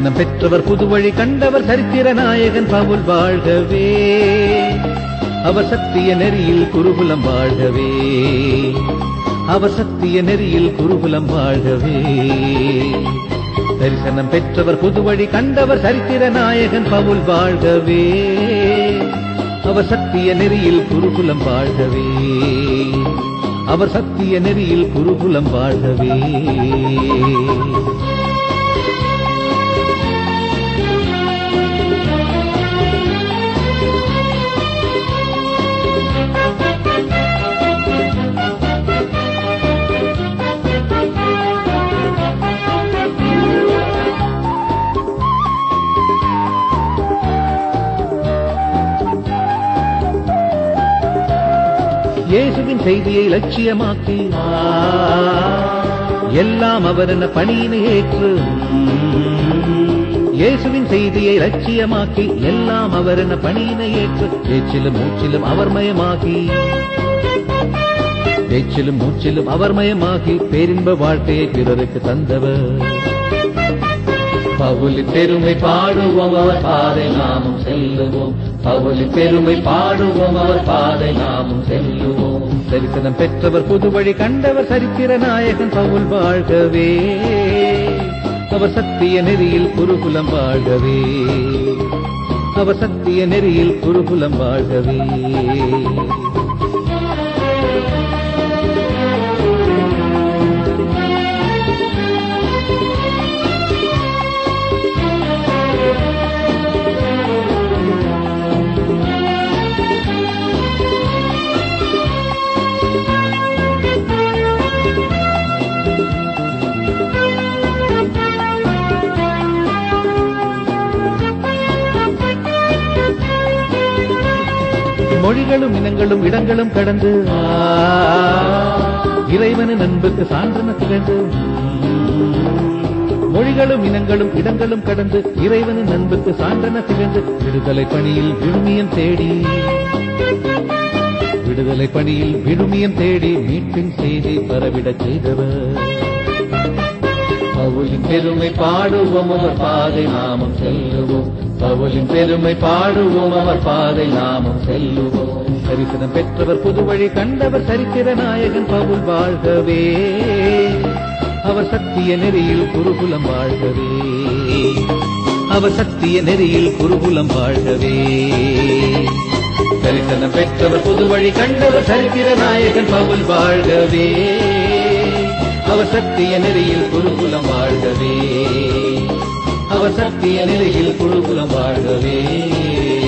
தரிசனம் பெற்றவர் புதுவழி கண்டவர் சரித்திர நாயகன் பவுல் வாழ்கவே அவர் சத்திய நெறியில் குருகுலம் வாழ்கவே அவர் சத்திய நெறியில் குருகுலம் வாழ்கவே தரிசனம் பெற்றவர் புதுவழி கண்டவர் சரித்திர நாயகன் பவுல் வாழ்கவே அவர் சத்திய நெறியில் குருகுலம் வாழ்கவே அவர் சத்திய நெறியில் குருகுலம் வாழ்கவே இயேசுவின் செய்தியை லட்சியமாக்கி எல்லாம் அவரென பணியினை ஏற்று இயேசுவின் செய்தியை லட்சியமாக்கி எல்லாம் அவரென பணியினை ஏற்று பேச்சிலும் மூச்சிலும் அவர் மயமாகி பேச்சிலும் மூச்சிலும் அவர் மயமாகி பேரின்ப வாழ்க்கையை பிறருக்கு தந்தவர் பவுலின் பெருமை பாடுவோம் அவர் பாதை நாமும் செல்லுவோம் பவுலின் பெருமை பாடுவோம் அவர் பாதை நாமும் செல்லுவோம் தரிசனம் பெற்றவர் புதுவழி கண்டவர் சரித்திர நாயகன் பவுல் வாழ்கவே அவர் சத்திய நெறியில் குருகுலம் வாழ்கவே அவர் சத்திய நெறியில் குருகுலம் வாழ்கவே மொழிகளும் இனங்களும் இடங்களும் கடந்து ஆ, இறைவனின் அன்புக்கு சான்றன திகழ்ந்து மொழிகளும் இனங்களும் இடங்களும் கடந்து இறைவனின் அன்புக்கு சான்றன திகழ்ந்து விடுதலை பணியில் விழுமியம் தேடி விடுதலை பணியில் விழுமியம் தேடி மீட்பின் செய்தி பரவிடச் செய்தவர் பவுலின் பெருமை பாடுவோம் அவர் பாதை நாமும் செல்லுவோம் பவுலின் பெருமை பாடுவோம் அவர் பாதை நாமும் செல்லுவோம் தரிசனம் பெற்றவர் புதுவழி கண்டவர் சரித்திர நாயகன் பவுல் வாழ்கவே அவர் சத்திய நெறியில் குருகுலம் வாழ்கவே அவர் சத்திய நெறியில் குருகுலம் வாழ்கவே தரிசனம் பெற்றவர் புதுவழி கண்டவர் சரித்திர நாயகன் பவுல் வாழ்கவே அவர் சத்திய நெறியில் குருகுலம் வாழ்கவே அவர் சத்திய நெறியில் குருகுலம் வாழ்கவே